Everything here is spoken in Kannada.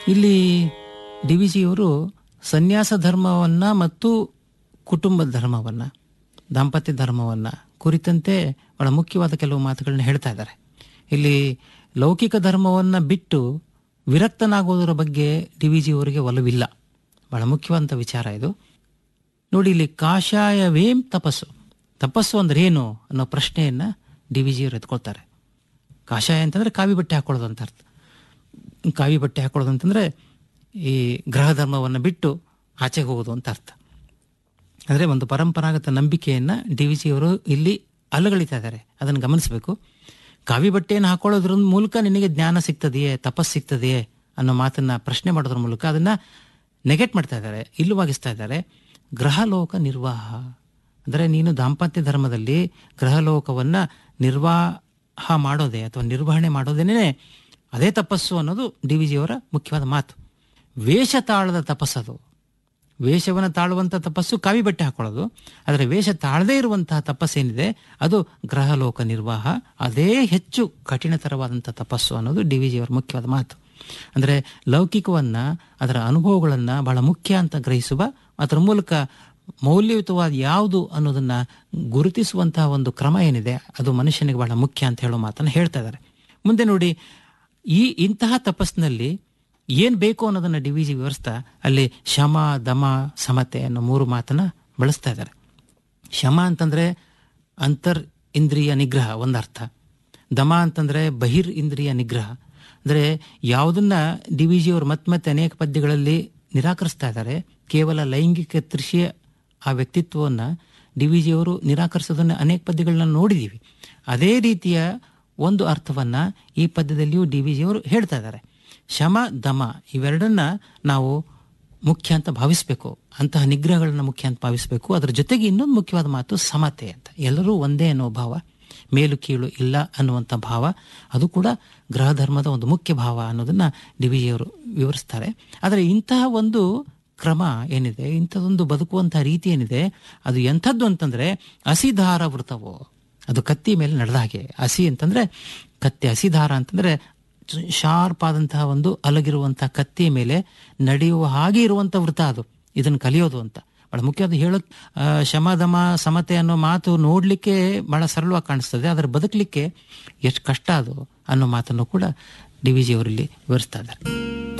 ಇಲ್ಲಿ ಡಿ ವಿ ಜಿಯವರು ಸನ್ಯಾಸ ಧರ್ಮವನ್ನು ಮತ್ತು ಕುಟುಂಬ ಧರ್ಮವನ್ನು ದಾಂಪತ್ಯ ಧರ್ಮವನ್ನು ಕುರಿತಂತೆ ಬಹಳ ಮುಖ್ಯವಾದ ಕೆಲವು ಮಾತುಗಳನ್ನ ಹೇಳ್ತಾ ಇದ್ದಾರೆ ಇಲ್ಲಿ ಲೌಕಿಕ ಧರ್ಮವನ್ನು ಬಿಟ್ಟು ವಿರಕ್ತನಾಗೋದರ ಬಗ್ಗೆ ಡಿ ವಿ ಜಿಯವರಿಗೆ ಒಲವಿಲ್ಲ ಬಹಳ ಮುಖ್ಯವಾದಂಥ ವಿಚಾರ ಇದು ನೋಡಿ ಇಲ್ಲಿ ಕಾಷಾಯವೇಂ ತಪಸ್ಸು ತಪಸ್ಸು ಅಂದ್ರೆ ಏನು ಅನ್ನೋ ಪ್ರಶ್ನೆಯನ್ನು ಡಿ ವಿ ಜಿಯವರು ಎತ್ಕೊಳ್ತಾರೆ ಕಾಷಾಯ ಅಂತಂದರೆ ಕಾವಿ ಬಟ್ಟೆ ಹಾಕೊಳ್ಳೋದು ಅಂತ ಅರ್ಥ ಕಾವಿ ಬಟ್ಟೆ ಹಾಕೊಳ್ಳೋದು ಅಂತಂದರೆ ಈ ಗ್ರಹ ಧರ್ಮವನ್ನು ಬಿಟ್ಟು ಆಚೆಗೆ ಹೋಗೋದು ಅಂತ ಅರ್ಥ ಅಂದರೆ ಒಂದು ಪರಂಪರಾಗತ ನಂಬಿಕೆಯನ್ನು ಡಿ ವಿ ಜಿಯವರು ಇಲ್ಲಿ ಅಲ್ಲಗಳಿತಾ ಇದ್ದಾರೆ ಅದನ್ನು ಗಮನಿಸಬೇಕು ಕಾವಿ ಬಟ್ಟೆಯನ್ನು ಹಾಕೊಳ್ಳೋದ್ರ ಮೂಲಕ ನಿನಗೆ ಜ್ಞಾನ ಸಿಗ್ತದೆಯೇ ತಪಸ್ ಸಿಗ್ತದೆಯೇ ಅನ್ನೋ ಮಾತನ್ನ ಪ್ರಶ್ನೆ ಮಾಡೋದ್ರ ಮೂಲಕ ಅದನ್ನ ನೆಗೆಟ್ ಮಾಡ್ತಾ ಇದ್ದಾರೆ ಇಲ್ಲವಾಗಿಸ್ತಾ ಇದ್ದಾರೆ ಗ್ರಹಲೋಕ ನಿರ್ವಾಹ ಅಂದರೆ ನೀನು ದಾಂಪತ್ಯ ಧರ್ಮದಲ್ಲಿ ಗ್ರಹಲೋಕವನ್ನ ನಿರ್ವಾಹ ಮಾಡೋದೇ ಅಥವಾ ನಿರ್ವಹಣೆ ಮಾಡೋದೇನೇ ಅದೇ ತಪಸ್ಸು ಅನ್ನೋದು ಡಿ ವಿ ಜಿಯವರ ಮುಖ್ಯವಾದ ಮಾತು ವೇಷ ತಾಳದ ತಪಸ್ಸದು ವೇಷವನ್ನು ತಾಳುವಂಥ ತಪಸ್ಸು ಕಾವಿ ಬಟ್ಟೆ ಹಾಕೊಳ್ಳೋದು ಆದರೆ ವೇಷ ತಾಳದೇ ಇರುವಂತಹ ತಪಸ್ಸೇನಿದೆ ಅದು ಗ್ರಹಲೋಕ ನಿರ್ವಾಹ ಅದೇ ಹೆಚ್ಚು ಕಠಿಣತರವಾದಂಥ ತಪಸ್ಸು ಅನ್ನೋದು ಡಿ ವಿ ಜಿಯವರ ಮುಖ್ಯವಾದ ಮಾತು ಅಂದರೆ ಲೌಕಿಕವನ್ನು ಅದರ ಅನುಭವಗಳನ್ನು ಬಹಳ ಮುಖ್ಯ ಅಂತ ಗ್ರಹಿಸುವ ಅದರ ಮೂಲಕ ಮೌಲ್ಯಯುತವಾದ ಯಾವುದು ಅನ್ನೋದನ್ನು ಗುರುತಿಸುವಂತಹ ಒಂದು ಕ್ರಮ ಏನಿದೆ ಅದು ಮನುಷ್ಯನಿಗೆ ಬಹಳ ಮುಖ್ಯ ಅಂತ ಹೇಳೋ ಮಾತನ್ನು ಹೇಳ್ತಾ ಇದ್ದಾರೆ ಮುಂದೆ ನೋಡಿ ಈ ಇಂತಹ ತಪಸ್ಸಿನಲ್ಲಿ ಏನು ಬೇಕು ಅನ್ನೋದನ್ನು ಡಿ ವಿ ಜಿ ವಿವರಿಸ್ತಾ ಅಲ್ಲಿ ಶಮ ದಮ ಸಮತೆ ಅನ್ನೋ ಮೂರು ಮಾತನ್ನ ಬಳಸ್ತಾ ಇದ್ದಾರೆ ಶಮ ಅಂತಂದ್ರೆ ಅಂತರ್ ಇಂದ್ರಿಯ ನಿಗ್ರಹ ಒಂದರ್ಥ ದಮ ಅಂತಂದ್ರೆ ಬಹಿರ್ ಇಂದ್ರಿಯ ನಿಗ್ರಹ ಅಂದರೆ ಯಾವುದನ್ನ ಡಿ ವಿ ಜಿಯವರು ಮತ್ತೆ ಮತ್ತೆ ಅನೇಕ ಪದ್ಯಗಳಲ್ಲಿ ನಿರಾಕರಿಸ್ತಾ ಇದ್ದಾರೆ ಕೇವಲ ಲೈಂಗಿಕ ತೃಷಿಯ ಆ ವ್ಯಕ್ತಿತ್ವವನ್ನು ಡಿ ವಿ ಜಿಯವರು ನಿರಾಕರಿಸೋದನ್ನು ಅನೇಕ ಪದ್ಯಗಳನ್ನ ನೋಡಿದ್ದೀವಿ ಅದೇ ರೀತಿಯ ಒಂದು ಅರ್ಥವನ್ನ ಈ ಪದ್ಯದಲ್ಲಿಯೂ ಡಿ ವಿ ಜಿಯವರು ಹೇಳ್ತಾ ಇದ್ದಾರೆ ಶಮ ದಮ ಇವೆರಡನ್ನ ನಾವು ಮುಖ್ಯ ಅಂತ ಭಾವಿಸಬೇಕು ಅಂತಹ ನಿಗ್ರಹಗಳನ್ನ ಮುಖ್ಯ ಅಂತ ಭಾವಿಸಬೇಕು ಅದರ ಜೊತೆಗೆ ಇನ್ನೊಂದು ಮುಖ್ಯವಾದ ಮಾತು ಸಮತೆ ಅಂತ ಎಲ್ಲರೂ ಒಂದೇ ಅನ್ನೋ ಭಾವ ಮೇಲು ಕೀಳು ಇಲ್ಲ ಅನ್ನುವಂಥ ಭಾವ ಅದು ಕೂಡ ಗ್ರಹ ಧರ್ಮದ ಒಂದು ಮುಖ್ಯ ಭಾವ ಅನ್ನೋದನ್ನ ಡಿ ವಿ ಜಿಯವರು ವಿವರಿಸ್ತಾರೆ ಆದರೆ ಇಂತಹ ಒಂದು ಕ್ರಮ ಏನಿದೆ ಇಂಥದೊಂದು ಬದುಕುವಂತಹ ರೀತಿ ಏನಿದೆ ಅದು ಎಂಥದ್ದು ಅಂತಂದ್ರೆ ಹಸಿದಾರ ವೃತವೋ ಅದು ಕತ್ತಿ ಮೇಲೆ ನಡೆದ ಹಾಗೆ ಹಸಿ ಅಂತಂದ್ರೆ ಕತ್ತಿ ಹಸಿದಾರ ಅಂತಂದ್ರೆ ಶಾರ್ಪ್ ಆದಂತಹ ಒಂದು ಅಲಗಿರುವಂತಹ ಕತ್ತಿಯ ಮೇಲೆ ನಡೆಯುವ ಹಾಗೆ ಇರುವಂತ ವೃತ ಅದು ಇದನ್ನು ಕಲಿಯೋದು ಅಂತ ಬಹಳ ಮುಖ್ಯವಾದ ಹೇಳೋ ಆ, ಶಮದಮ ಸಮತೆ ಅನ್ನೋ ಮಾತು ನೋಡ್ಲಿಕ್ಕೆ ಬಹಳ ಸರಳವಾಗಿ ಕಾಣಿಸ್ತದೆ ಆದರೆ ಬದುಕಲಿಕ್ಕೆ ಎಷ್ಟು ಕಷ್ಟ ಅದು ಅನ್ನೋ ಮಾತನ್ನು ಕೂಡ ಡಿ ವಿ ಜಿ ಅವರಲ್ಲಿ ವಿವರಿಸ್ತಾ ಇದ್ದಾರೆ